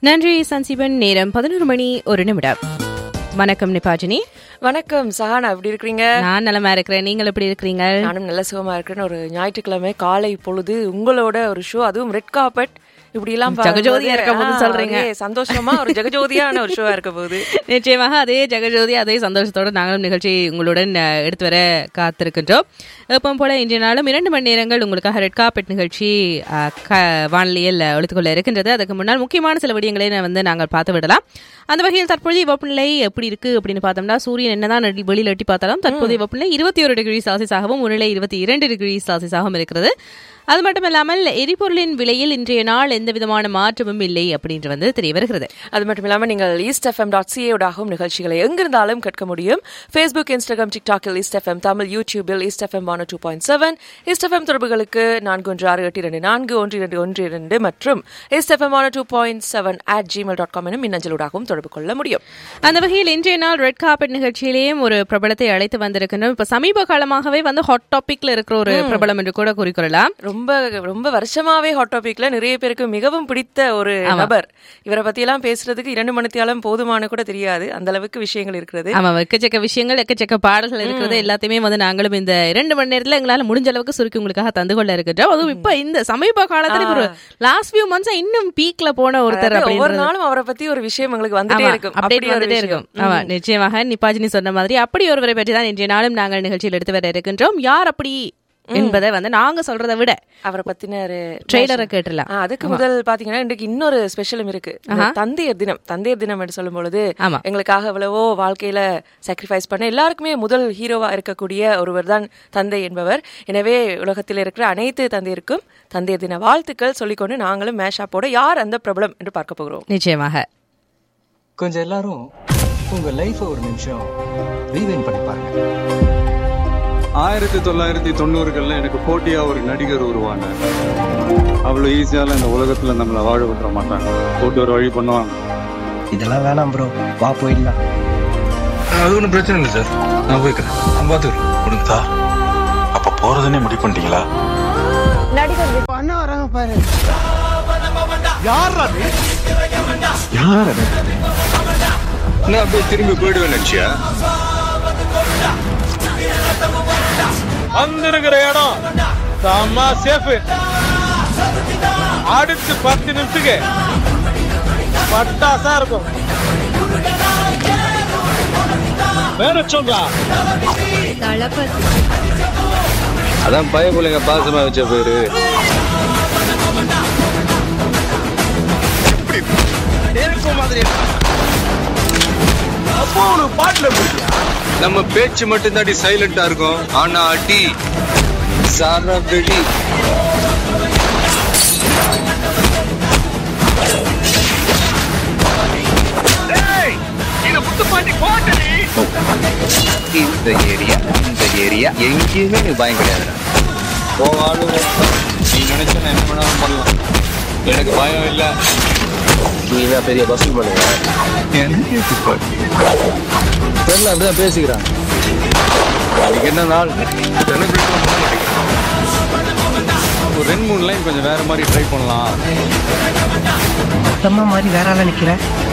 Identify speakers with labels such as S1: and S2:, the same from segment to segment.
S1: நன்றி சன்சிபன் நேரம் பதினோரு மணி ஒரு நிமிடம் வணக்கம் நிபாஜினி
S2: வணக்கம் சஹானா எப்படி இருக்கிறீங்க
S1: நான் நலமா இருக்கிறேன் நீங்கள் எப்படி இருக்கிறீங்க
S2: நானும் நல்ல சுகமா இருக்கிறேன்னு ஒரு ஞாயிற்றுக்கிழமை காலை பொழுது உங்களோட ஒரு ஷோ அதுவும் ரெட் கார்பெட் இப்படி எல்லாம்
S1: ஜெகஜோதியா இருக்க போகுது சொல்றீங்க.
S2: சந்தோஷமா ஒரு ஜெகஜோதியான ஒரு ஷோவா இருக்க போகுது
S1: நிச்சயமாக அதே ஜெகஜோதி அதே சந்தோஷத்தோட நாங்களும் நிகழ்ச்சி உங்களுடன் அஹ், எடுத்து வர காத்திருக்கின்றோம் எப்பவும் போல இன்றைய நாளும் இரண்டு மணி நேரங்கள் உங்களுக்காக ரெட் கார்பெட் நிகழ்ச்சி அஹ், க- வானொலியில் ஒழித்துக்கொள்ள இருக்கின்றது அதுக்கு முன்னால் முக்கியமான சில விடயங்களை நான் வந்து நாங்கள் பார்த்து விடலாம் அந்த வகையில் தற்போதைய வெப்பநிலை எப்படி இருக்கு அப்படின்னு பார்த்தோம்னா சூரியன் என்னதான் நெடி- வெளியில் எட்டி பார்த்தாலும் தற்போதைய வெப்பநிலை இருபத்தி ஒரு டிகிரி செல்சியஸாகவும் முன்னிலை இருபத்தி இரண்டு டிகிரி செல்சியஸாகவும் இருக்கிறது அது மட்டும் இல்லாமல் எரிபொருளின் விலையில் இன்றைய நாள் எந்த விதமான மாற்றமும் இல்லை அப்படின்று வந்து தெரிய வருகிறது
S2: அது மட்டும் இல்லாம நீங்கள் ஈஸ்ட் எஃப்எம் டாட் சிஏடாகவும் நிகழ்ச்சிகளை எங்கிருந்தாலும் கேட்க முடியும் ஃபேஸ்புக் இன்ஸ்டாகிராம் டிக்டாக்கில் ஈஸ்ட் எஃப்எம் தமிழ் யூடியூபில் East FM one two point seven East FM தொடர்புகளுக்கு நான்கு ஒன்று ஆறு எட்டு இரண்டு நான்கு ஒன்று இரண்டு ஒன்று இரண்டு மற்றும் east FM one two point seven at Gmail dot com எனும் மின்னஞ்சலூடாகவும் தொடர்பு கொள்ள முடியும்
S1: அந்த வகையில் இன்றைய நாள் ரெட் கார்பெட் நிகழ்ச்சியிலேயும் ஒரு பிரபலத்தை அழைத்து வந்திருக்கின்றோம் இப்ப சமீப காலமாகவே வந்து ஹாட் டாபிக்ல இருக்கிற ஒரு பிரபலம் என்று கூட கூறிக்கொள்ளலாம்
S2: ரொம்ப ரொம்ப வருஷமாவே ஹாட் டாபிக்ல நிறைய பேருக்கு மிகவும் பிடித்த ஒரு நபர் இவரை பத்தி எல்லாம் பேசுறதுக்கு இரண்டு மணித்தியாலம் போதுமான கூட தெரியாது அந்த அளவுக்கு விஷயங்கள் இருக்கிறது
S1: ஆமா எக்கச்சக்க விஷயங்கள் எக்கச்சக்க பாடல்கள் இருக்கிறது எல்லாத்தையுமே வந்து நாங்களும் இந்த இரண்டு மணி நேரத்துல எங்களால முடிஞ்ச அளவுக்கு சுருக்கி உங்களுக்காக தந்து கொள்ள இருக்கின்றோம் அதுவும் இப்ப இந்த சமீப காலத்துல இப்ப ஒரு லாஸ்ட் ஃபியூ மந்த்ஸ் இன்னும் பீக்ல போன ஒருத்தர்
S2: அதாவது ஒவ்வொரு
S1: அப்படின்றது
S2: நாளும் அவரை பத்தி ஒரு விஷயம் எங்களுக்கு வந்துட்டே
S1: ஆமா,
S2: இருக்கும்
S1: update
S2: அப்படி ஒரு
S1: வந்துட்டே
S2: விஷயம்.
S1: இருக்கும் ஆமா நிச்சயமாக நிப்பாஜினி சொன்ன மாதிரி அப்படி ஒருவரை பற்றி தான் இன்றைய நாளும் நாங்கள் நிகழ்ச்சியில் எடுத்து வர இருக்கின்றோம் யார் அப்படி என்பதை வந்து நாங்க சொல்றதை விட
S2: அவரை பத்தின ஒரு
S1: ட்ரெய்லரை கேட்டுலாம்
S2: ஆ, அதுக்கு முதல் பாத்தீங்கன்னா இன்றைக்கு இன்னொரு ஸ்பெஷலும் இருக்கு இந்த தந்தையர் தினம் தந்தையர் தினம் என்று சொல்லும் பொழுது
S1: ஆமா.
S2: எங்களுக்காக எவ்வளவோ வாழ்க்கையில சாக்ரிஃபைஸ் பண்ண எல்லாருக்குமே முதல் ஹீரோவா இருக்கக்கூடிய ஒருவர் தான் தந்தை என்பவர் எனவே உலகத்தில் இருக்கிற அனைத்து தந்தையருக்கும் தந்தையர் தின வாழ்த்துக்கள் சொல்லிக்கொண்டு நாங்களும் மேஷாப்போட யார் அந்த பிரபலம் என்று பார்க்க போகிறோம்
S1: நிச்சயமாக
S3: கொஞ்சம் எல்லாரும் உங்க லைஃப ஒரு நிமிஷம் ரீவைன் பண்ணி பாருங்க
S4: ஆயிரத்தி தொள்ளாயிரத்தி தொண்ணூறுகள்ல எனக்கு போட்டியா ஒரு நடிகர் உருவானார் அவ்வளவு ஈஸியால இந்த உலகத்துல நம்மள வாழ விட்டுற மாட்டாங்க போட்டு ஒரு வழி பண்ணுவாங்க
S3: இதெல்லாம் வேணாம் ப்ரோ வா போயிடலாம்
S5: அது ஒன்றும் பிரச்சனை இல்லை சார் நான் போய்க்கிறேன் நான் பார்த்துக்கிறேன் கொடுங்க சார் அப்ப போறதுன்னே முடிவு பண்ணிட்டீங்களா
S4: யார் அது
S5: நான் அப்படியே திரும்பி போயிடுவேன் நினைச்சியா
S6: வந்திருக்கிற இடம் செம்ம சேஃப் அடுத்து பத்து நிமிஷத்துக்கு பட்டாசா இருக்கும் வேற சொல்றா
S5: அதான் பய பிள்ளைங்க பாசமா வச்ச பேரு நம்ம பேச்சு மட்டும் தாண்டி சைலண்டா இருக்கும் ஆனா அடி சாரா வெடி இந்த ஏரியா இந்த ஏரியா எங்கேயுமே நீ பயம் கிடையாது
S4: போவாலும் நீ நினைச்ச நான் என்ன வேணாலும் பண்ணலாம் எனக்கு பயம் இல்ல
S5: நீ தான் பெரிய பசங்க பண்ணுங்க
S4: எனக்கு துப்பாக்கி
S5: தெரியல அப்படிதான் பேசிக்கிறான் அதுக்கு என்ன நாள்
S4: Celebrate எல்லாம் பண்ண மாட்டேங்கிறேன். ஒரு ரெண்டு மூணு லைன் கொஞ்சம் வேற மாதிரி ட்ரை பண்ணலாம்
S3: மொத்தமா மாதிரி வேற ஆளா நிக்கிற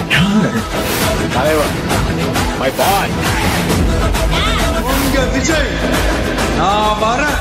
S4: நான் வரேன்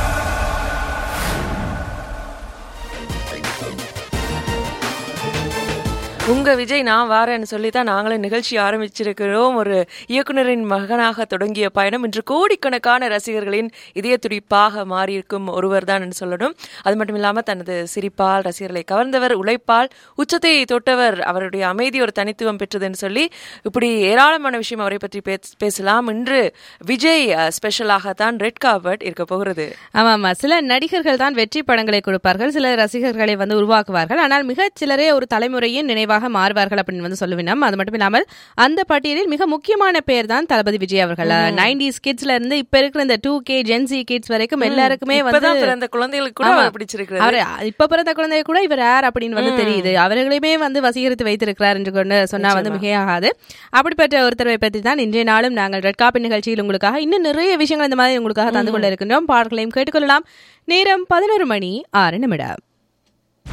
S2: உங்க விஜய் நான் வாரேன்னு சொல்லி தான் நாங்களும் நிகழ்ச்சி ஆரம்பிச்சிருக்கிறோம் ஒரு இயக்குனரின் மகனாக தொடங்கிய பயணம் இன்று கோடிக்கணக்கான ரசிகர்களின் இதய துடிப்பாக மாறியிருக்கும் ஒருவர் தான் என்று சொல்லணும் அது மட்டும் இல்லாம தனது சிரிப்பால் ரசிகர்களை கவர்ந்தவர் உழைப்பால் உச்சத்தை தொட்டவர் அவருடைய அமைதி ஒரு தனித்துவம் பெற்றதுன்னு சொல்லி இப்படி ஏராளமான விஷயம் அவரை பற்றி பேச- பேசலாம் இன்று விஜய் அஹ், ஸ்பெஷலாகத்தான் ரெட் கார்பெட் இருக்க போகிறது
S1: ஆமா ஆமா சில நடிகர்கள் தான் வெற்றி படங்களை கொடுப்பார்கள் சில ரசிகர்களை வந்து உருவாக்குவார்கள் ஆனால் மிகச் சிலரே ஒரு தலைமுறையின் நினைவாக மாறுவார்கள் அப்படின்னு வந்து சொல்லுவினோம் அது மட்டும் இல்லாமல் அந்த பட்டியலில் மிக முக்கியமான பேர் தான் தளபதி விஜய் அவர்கள் நைன்டிஸ் கிட்ஸ்ல இருந்து இப்ப இருக்கிற இந்த டூ கே ஜென்சி கிட்ஸ் வரைக்கும் எல்லாருக்குமே
S2: இப்பதான்
S1: வந்து
S2: பிறந்த குழந்தைகளுக்கு கூட
S1: ஆமா.
S2: அவரை பிடிச்சிருக்கிறது
S1: அவரு இப்ப பிறந்த குழந்தைய கூட இவர் யார் அப்படின்னு வந்து தெரியுது அவர்களையுமே வந்து வசீகரித்து வைத்திருக்கிறார் என்று கொண்டு சொன்னா வந்து மிகையாகாது அப்படிப்பட்ட ஒருத்தரை பற்றி தான் இன்றைய நாளும் நாங்கள் ரெட் காப்பி நிகழ்ச்சியில் உங்களுக்காக இன்னும் நிறைய விஷயங்கள் இந்த மாதிரி உங்களுக்காக தந்து கொள்ள இருக்கின்றோம் பாடல்களையும் கேட்டுக்கொள்ளலாம் நேரம் பதினோரு மணி ஆறு நிமிடம்